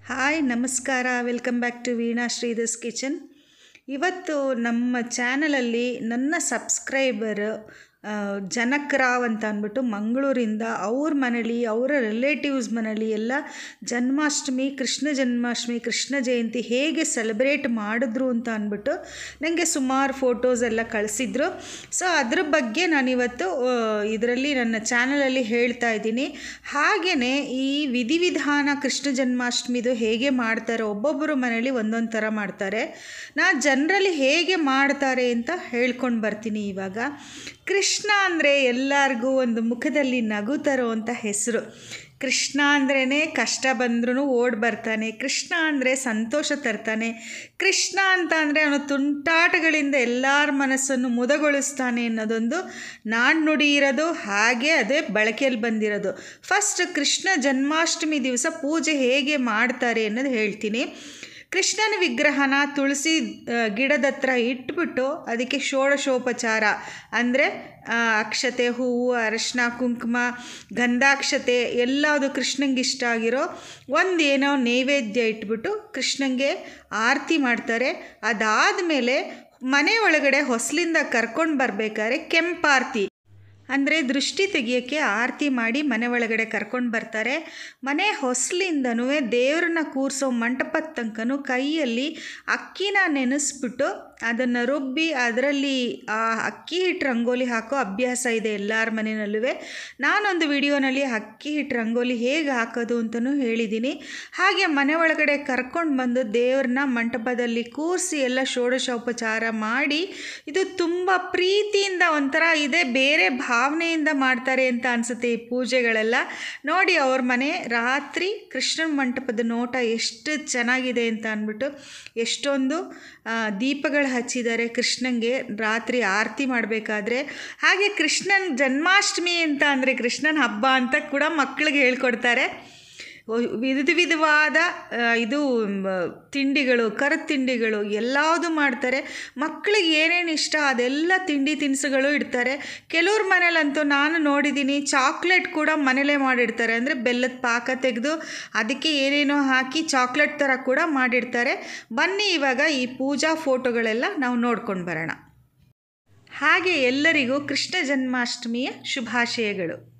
hi ನಮಸ್ಕಾರ welcome back to Veena Shridhas kitchen ಇವತ್ತು ನಮ್ಮ ಚಾನಲಲ್ಲಿ ನನ್ನ ಸಬ್ಸ್ಕ್ರೈಬರ್ ಜನಕ್ ರಾವ್ ಅಂತ ಅಂದ್ಬಿಟ್ಟು ಮಂಗಳೂರಿಂದ ಅವ್ರ ಮನೇಲಿ ಅವರ ರಿಲೇಟಿವ್ಸ್ ಮನೇಲಿ ಎಲ್ಲ ಜನ್ಮಾಷ್ಟಮಿ ಕೃಷ್ಣ ಜನ್ಮಾಷ್ಟಮಿ ಕೃಷ್ಣ ಜಯಂತಿ ಹೇಗೆ ಸೆಲೆಬ್ರೇಟ್ ಮಾಡಿದ್ರು ಅಂತ ಅಂದ್ಬಿಟ್ಟು ನನಗೆ ಸುಮಾರು ಫೋಟೋಸ್ ಎಲ್ಲ ಕಳಿಸಿದ್ರು ಸೊ ಅದ್ರ ಬಗ್ಗೆ ನಾನಿವತ್ತು ಇದರಲ್ಲಿ ನನ್ನ ಚಾನಲಲ್ಲಿ ಹೇಳ್ತಾ ಇದ್ದೀನಿ ಹಾಗೆಯೇ ಈ ವಿಧಿವಿಧಾನ ಕೃಷ್ಣ ಜನ್ಮಾಷ್ಟಮಿದು ಹೇಗೆ ಮಾಡ್ತಾರೆ ಒಬ್ಬೊಬ್ಬರು ಮನೇಲಿ ಒಂದೊಂದು ಥರ ಮಾಡ್ತಾರೆ ನಾ ಜನರಲಿ ಹೇಗೆ ಮಾಡ್ತಾರೆ ಅಂತ ಹೇಳ್ಕೊಂಡು ಬರ್ತೀನಿ ಇವಾಗ ಕೃಷ್ಣ ಅಂದರೆ ಎಲ್ಲರಿಗೂ ಒಂದು ಮುಖದಲ್ಲಿ ನಗು ತರುವಂಥ ಹೆಸರು ಕೃಷ್ಣ ಅಂದ್ರೇ ಕಷ್ಟ ಬಂದ್ರೂ ಓಡಿ ಬರ್ತಾನೆ ಕೃಷ್ಣ ಅಂದರೆ ಸಂತೋಷ ತರ್ತಾನೆ ಕೃಷ್ಣ ಅಂತ ಅಂದರೆ ಅವನು ತುಂಟಾಟಗಳಿಂದ ಎಲ್ಲರ ಮನಸ್ಸನ್ನು ಮುದಗೊಳಿಸ್ತಾನೆ ಅನ್ನೋದೊಂದು ನಾಣ್ಣುಡಿ ಇರೋದು ಹಾಗೆ ಅದೇ ಬಳಕೆಯಲ್ಲಿ ಬಂದಿರೋದು ಫಸ್ಟ್ ಕೃಷ್ಣ ಜನ್ಮಾಷ್ಟಮಿ ದಿವಸ ಪೂಜೆ ಹೇಗೆ ಮಾಡ್ತಾರೆ ಅನ್ನೋದು ಹೇಳ್ತೀನಿ ಕೃಷ್ಣನ ವಿಗ್ರಹನ ತುಳಸಿ ಗಿಡದ ಹತ್ರ ಇಟ್ಬಿಟ್ಟು ಅದಕ್ಕೆ ಷೋಡಶೋಪಚಾರ ಅಂದರೆ ಅಕ್ಷತೆ ಹೂವು ಅರಶಿನ ಕುಂಕುಮ ಗಂಧಾಕ್ಷತೆ ಎಲ್ಲದು ಕೃಷ್ಣಂಗೆ ಇಷ್ಟ ಆಗಿರೋ ಒಂದು ಏನೋ ನೈವೇದ್ಯ ಇಟ್ಬಿಟ್ಟು ಕೃಷ್ಣಂಗೆ ಆರತಿ ಮಾಡ್ತಾರೆ ಅದಾದಮೇಲೆ ಮನೆ ಒಳಗಡೆ ಹೊಸಲಿಂದ ಕರ್ಕೊಂಡು ಬರಬೇಕಾದ್ರೆ ಕೆಂಪಾರತಿ ಅಂದರೆ ದೃಷ್ಟಿ ತೆಗಿಯೋಕ್ಕೆ ಆರತಿ ಮಾಡಿ ಮನೆ ಒಳಗಡೆ ಕರ್ಕೊಂಡು ಬರ್ತಾರೆ ಮನೆ ಹೊಸಲಿಂದನೂ ದೇವ್ರನ್ನ ಕೂರಿಸೋ ಮಂಟಪದ ತನಕನೂ ಕೈಯಲ್ಲಿ ಅಕ್ಕಿನ ನೆನೆಸ್ಬಿಟ್ಟು ಅದನ್ನು ರುಬ್ಬಿ ಅದರಲ್ಲಿ ಆ ಅಕ್ಕಿ ಹಿಟ್ಟು ರಂಗೋಲಿ ಹಾಕೋ ಅಭ್ಯಾಸ ಇದೆ ಎಲ್ಲರ ಮನೆಯಲ್ಲೂ ನಾನೊಂದು ವಿಡಿಯೋನಲ್ಲಿ ಅಕ್ಕಿ ಹಿಟ್ಟು ರಂಗೋಲಿ ಹೇಗೆ ಹಾಕೋದು ಅಂತಲೂ ಹೇಳಿದ್ದೀನಿ ಹಾಗೆ ಮನೆ ಒಳಗಡೆ ಕರ್ಕೊಂಡು ಬಂದು ದೇವ್ರನ್ನ ಮಂಟಪದಲ್ಲಿ ಕೂರಿಸಿ ಎಲ್ಲ ಷೋಡಶೋಪಚಾರ ಮಾಡಿ ಇದು ತುಂಬ ಪ್ರೀತಿಯಿಂದ ಒಂಥರ ಇದೆ ಬೇರೆ ಭಾವನೆಯಿಂದ ಮಾಡ್ತಾರೆ ಅಂತ ಅನಿಸುತ್ತೆ ಈ ಪೂಜೆಗಳೆಲ್ಲ ನೋಡಿ ಅವ್ರ ಮನೆ ರಾತ್ರಿ ಕೃಷ್ಣನ ಮಂಟಪದ ನೋಟ ಎಷ್ಟು ಚೆನ್ನಾಗಿದೆ ಅಂತ ಅಂದ್ಬಿಟ್ಟು ಎಷ್ಟೊಂದು ದೀಪಗಳು ಹಚ್ಚಿದ್ದಾರೆ ಕೃಷ್ಣಂಗೆ ರಾತ್ರಿ ಆರತಿ ಮಾಡಬೇಕಾದ್ರೆ ಹಾಗೆ ಕೃಷ್ಣನ ಜನ್ಮಾಷ್ಟಮಿ ಅಂತ ಅಂದರೆ ಕೃಷ್ಣನ ಹಬ್ಬ ಅಂತ ಕೂಡ ಮಕ್ಕಳಿಗೆ ಹೇಳ್ಕೊಡ್ತಾರೆ ವಿಧ ವಿಧವಾದ ಇದು ತಿಂಡಿಗಳು ಕರದ ತಿಂಡಿಗಳು ಎಲ್ಲವುದು ಮಾಡ್ತಾರೆ ಮಕ್ಕಳಿಗೆ ಏನೇನು ಇಷ್ಟ ಅದೆಲ್ಲ ತಿಂಡಿ ತಿನಿಸುಗಳು ಇಡ್ತಾರೆ ಕೆಲವ್ರ ಮನೇಲಂತೂ ನಾನು ನೋಡಿದ್ದೀನಿ ಚಾಕ್ಲೇಟ್ ಕೂಡ ಮನೇಲೇ ಮಾಡಿಡ್ತಾರೆ ಅಂದರೆ ಬೆಲ್ಲದ ಪಾಕ ತೆಗೆದು ಅದಕ್ಕೆ ಏನೇನೋ ಹಾಕಿ ಚಾಕ್ಲೇಟ್ ಥರ ಕೂಡ ಮಾಡಿಡ್ತಾರೆ ಬನ್ನಿ ಇವಾಗ ಈ ಪೂಜಾ ಫೋಟೋಗಳೆಲ್ಲ ನಾವು ನೋಡ್ಕೊಂಡು ಬರೋಣ ಹಾಗೆ ಎಲ್ಲರಿಗೂ ಕೃಷ್ಣ ಜನ್ಮಾಷ್ಟಮಿಯ ಶುಭಾಶಯಗಳು